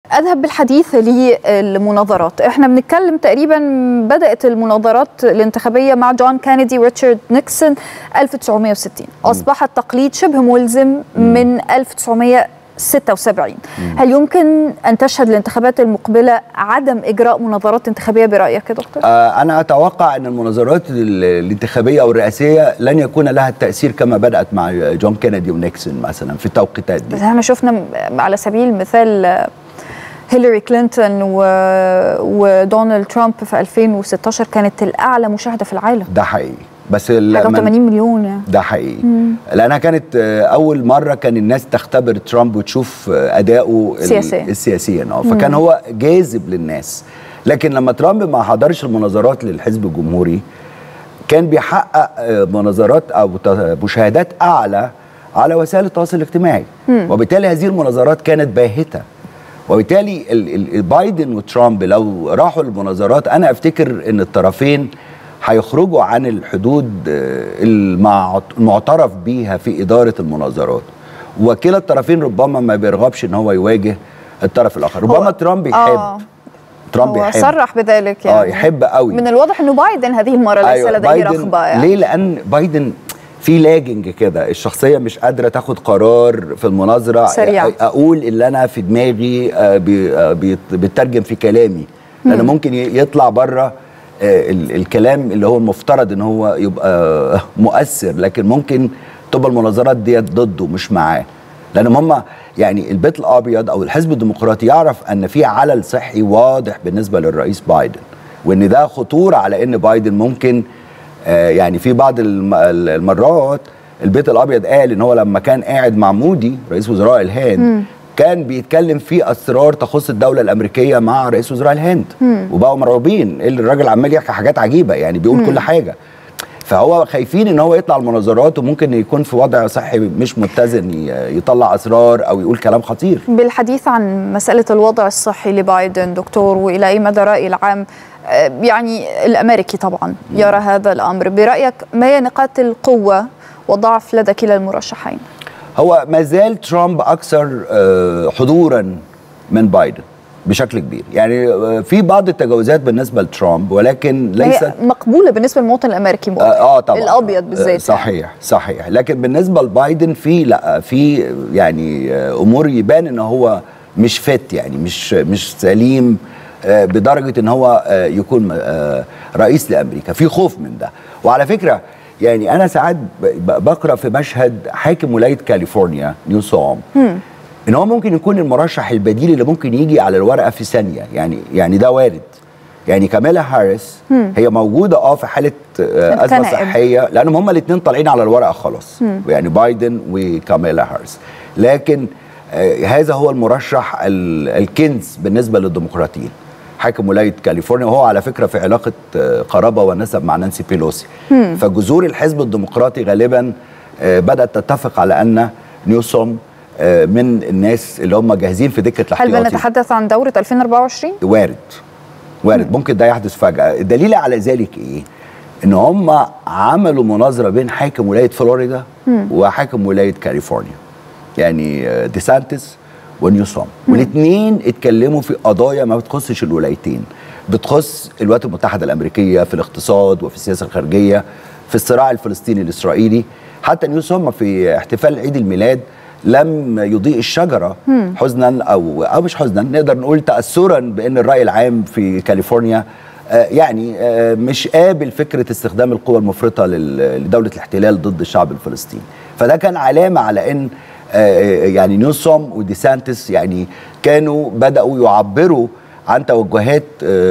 اذهب بالحديث للمناظرات احنا بنتكلم تقريبا بدات المناظرات الانتخابيه مع جون كينيدي وريتشارد نيكسون 1960 اصبحت تقليد شبه ملزم من 1976 هل يمكن ان تشهد الانتخابات المقبله عدم اجراء مناظرات انتخابيه برايك يا دكتور آه انا اتوقع ان المناظرات الانتخابيه او الرئاسيه لن يكون لها التاثير كما بدات مع جون كينيدي ونيكسون مثلا في التوقيتات دي بس احنا شفنا على سبيل المثال هيلاري كلينتون و... ودونالد ترامب في 2016 كانت الاعلى مشاهده في العالم ده حقيقي بس حاجه 80 مليون يعني ده حقيقي مم. لانها كانت اول مره كان الناس تختبر ترامب وتشوف اداؤه سياسيا السياسيا اه فكان هو جاذب للناس لكن لما ترامب ما حضرش المناظرات للحزب الجمهوري كان بيحقق مناظرات او مشاهدات اعلى على وسائل التواصل الاجتماعي مم. وبالتالي هذه المناظرات كانت باهته وبالتالي بايدن وترامب لو راحوا المناظرات انا افتكر ان الطرفين هيخرجوا عن الحدود المعترف بيها في اداره المناظرات وكلا الطرفين ربما ما بيرغبش ان هو يواجه الطرف الاخر ربما ترامب يحب آه. ترامب هو يحب صرح بذلك يعني اه يحب قوي من الواضح انه بايدن هذه المره ليس أيوة لديه بايدن رغبه يعني ليه لان بايدن في لاجنج كده الشخصيه مش قادره تاخد قرار في المناظره سريع. اقول اللي انا في دماغي بيترجم في كلامي لان ممكن يطلع بره الكلام اللي هو المفترض ان هو يبقى مؤثر لكن ممكن تبقى المناظرات ديت ضده مش معاه لان هم يعني البيت الابيض او الحزب الديمقراطي يعرف ان في علل صحي واضح بالنسبه للرئيس بايدن وان ده خطوره على ان بايدن ممكن آه يعني في بعض المرات البيت الابيض قال ان هو لما كان قاعد مع مودي رئيس وزراء الهند م. كان بيتكلم في اسرار تخص الدوله الامريكيه مع رئيس وزراء الهند مم. وبقوا مرعوبين الراجل عمال يحكي حاجات عجيبه يعني بيقول مم. كل حاجه فهو خايفين ان هو يطلع المناظرات وممكن يكون في وضع صحي مش متزن يطلع اسرار او يقول كلام خطير بالحديث عن مساله الوضع الصحي لبايدن دكتور والى اي مدى راي العام يعني الامريكي طبعا يرى هذا الامر برايك ما هي نقاط القوه وضعف لدى كلا المرشحين هو ما زال ترامب اكثر حضورا من بايدن بشكل كبير يعني في بعض التجاوزات بالنسبه لترامب ولكن ليست هي مقبوله بالنسبه للمواطن الامريكي اه, آه طبعا الابيض بالذات صحيح صحيح لكن بالنسبه لبايدن في لا في يعني امور يبان ان هو مش فت يعني مش مش سليم بدرجه ان هو يكون رئيس لامريكا في خوف من ده وعلى فكره يعني انا ساعات بقرا في مشهد حاكم ولايه كاليفورنيا نيوسوم ان هو ممكن يكون المرشح البديل اللي ممكن يجي على الورقه في ثانيه يعني يعني ده وارد يعني كاميلا هاريس مم. هي موجوده اه في حاله آه ازمه صحيه لان هم الاثنين طالعين على الورقه خلاص مم. يعني بايدن وكاميلا هاريس لكن آه هذا هو المرشح الكنز بالنسبه للديمقراطيين حاكم ولايه كاليفورنيا وهو على فكره في علاقه قرابه ونسب مع نانسي بيلوسي مم. فجذور الحزب الديمقراطي غالبا بدات تتفق على ان نيوسوم من الناس اللي هم جاهزين في دكه الاحتياطي هل بنتحدث عن دوره 2024 وارد وارد مم. ممكن ده يحدث فجاه الدليل على ذلك ايه ان هم عملوا مناظره بين حاكم ولايه فلوريدا مم. وحاكم ولايه كاليفورنيا يعني ديسانتس ونيوسوم والاثنين اتكلموا في قضايا ما بتخصش الولايتين بتخص الولايات المتحده الامريكيه في الاقتصاد وفي السياسه الخارجيه في الصراع الفلسطيني الاسرائيلي حتى نيوسوم في احتفال عيد الميلاد لم يضيء الشجره مم. حزنا او او مش حزنا نقدر نقول تاثرا بان الراي العام في كاليفورنيا آه يعني آه مش قابل فكره استخدام القوى المفرطه لدوله الاحتلال ضد الشعب الفلسطيني فده كان علامه على ان يعني نيوسوم وديسانتس يعني كانوا بداوا يعبروا عن توجهات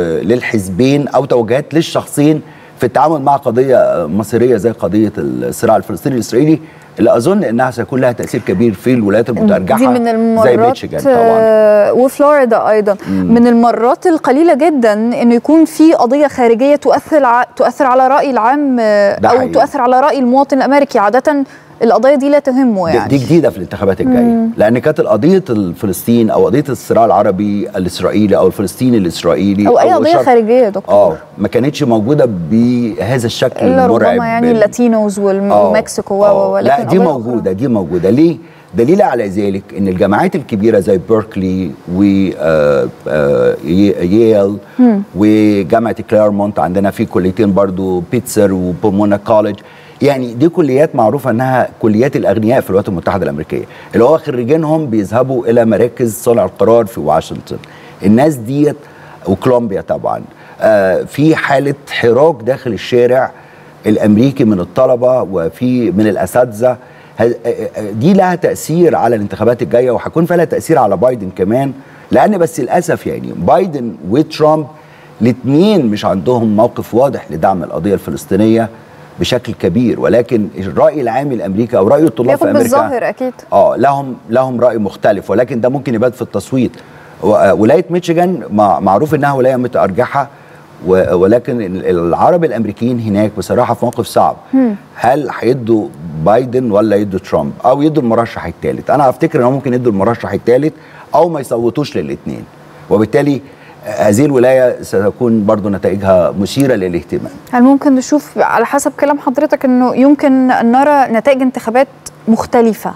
للحزبين او توجهات للشخصين في التعامل مع قضيه مصيريه زي قضيه الصراع الفلسطيني الاسرائيلي اللي اظن انها سيكون لها تاثير كبير في الولايات المتارجحه دي من المرات زي ميتشيغان طبعا وفلوريدا ايضا مم. من المرات القليله جدا انه يكون في قضيه خارجيه تؤثر ع... تؤثر على راي العام او حقيقي. تؤثر على راي المواطن الامريكي عاده القضايا دي لا تهمه يعني دي جديده في الانتخابات الجايه لان كانت قضيه الفلسطين او قضيه الصراع العربي الاسرائيلي او الفلسطيني الاسرائيلي او اي قضيه خارجيه يا دكتور اه ما كانتش موجوده بهذا الشكل الا المرعب ربما يعني اللاتينوز والمكسيكو و لا دي قضايا موجوده دي موجوده ليه دليل على ذلك ان الجامعات الكبيره زي بيركلي و آه، آه، ي- ييل وجامعه كليرمونت عندنا في كليتين برضو بيتسر وبومونا كوليدج يعني دي كليات معروفه انها كليات الاغنياء في الولايات المتحده الامريكيه اللي هو خريجينهم بيذهبوا الى مراكز صنع القرار في واشنطن الناس ديت وكولومبيا طبعا آه، في حاله حراك داخل الشارع الامريكي من الطلبه وفي من الاساتذه ه- دي لها تاثير على الانتخابات الجايه وهيكون فيها تاثير على بايدن كمان لان بس للاسف يعني بايدن وترامب الاثنين مش عندهم موقف واضح لدعم القضيه الفلسطينيه بشكل كبير ولكن الراي العام الامريكي او راي الطلاب في بياخد امريكا بالظاهر اكيد اه لهم لهم راي مختلف ولكن ده ممكن يبان في التصويت و- ولايه ميشيغان مع- معروف انها ولايه متارجحه و- ولكن ال- العرب الامريكيين هناك بصراحه في موقف صعب هل هيدوا بايدن ولا يدوا ترامب او يدوا المرشح الثالث انا افتكر انهم ممكن يدوا المرشح الثالث او ما يصوتوش للاثنين وبالتالي هذه الولايه ستكون برضو نتائجها مثيره للاهتمام هل ممكن نشوف على حسب كلام حضرتك انه يمكن نرى نتائج انتخابات مختلفة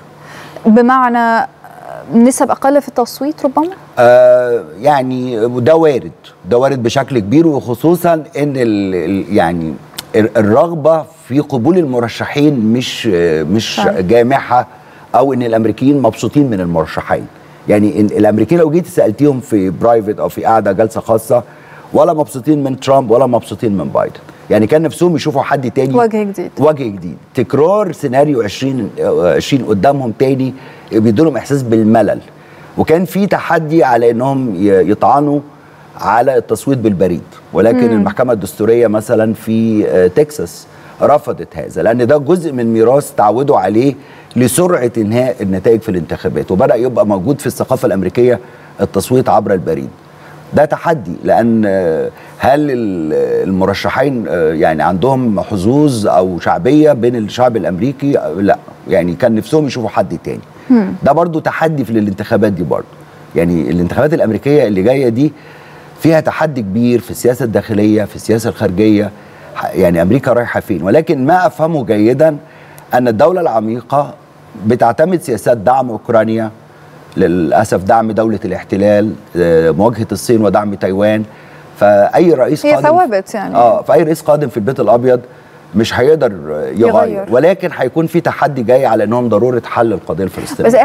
بمعنى نسب اقل في التصويت ربما؟ آه يعني ده وارد ده وارد بشكل كبير وخصوصا ان ال ال يعني ال- الرغبه في قبول المرشحين مش آه، مش صحيح. جامحه او ان الامريكيين مبسوطين من المرشحين يعني إن الامريكيين لو جيت سالتيهم في برايفت او في قاعده جلسه خاصه ولا مبسوطين من ترامب ولا مبسوطين من بايدن يعني كان نفسهم يشوفوا حد تاني وجه جديد وجه جديد تكرار سيناريو 20 آه، 20 قدامهم تاني بيدولهم احساس بالملل وكان في تحدي على انهم ي- يطعنوا على التصويت بالبريد ولكن مم. المحكمه الدستوريه مثلا في آه، تكساس رفضت هذا لان ده جزء من ميراث تعودوا عليه لسرعه انهاء النتائج في الانتخابات وبدا يبقى موجود في الثقافه الامريكيه التصويت عبر البريد ده تحدي لان آه، هل ال- المرشحين آه، يعني عندهم حظوظ او شعبيه بين الشعب الامريكي آه، لا يعني كان نفسهم يشوفوا حد تاني ده برضو تحدي في الانتخابات دي برضو يعني الانتخابات الامريكيه اللي جايه دي فيها تحدي كبير في السياسه الداخليه في السياسه الخارجيه ح- يعني امريكا رايحه فين ولكن ما افهمه جيدا ان الدوله العميقه بتعتمد سياسات دعم اوكرانيا للاسف دعم دوله الاحتلال آه، مواجهه الصين ودعم تايوان فاي رئيس هي قادم ثوابت يعني. اه فاي رئيس قادم في البيت الابيض مش هيقدر يغير, يغير. ولكن هيكون في تحدي جاي على انهم ضروره حل القضيه الفلسطينيه بس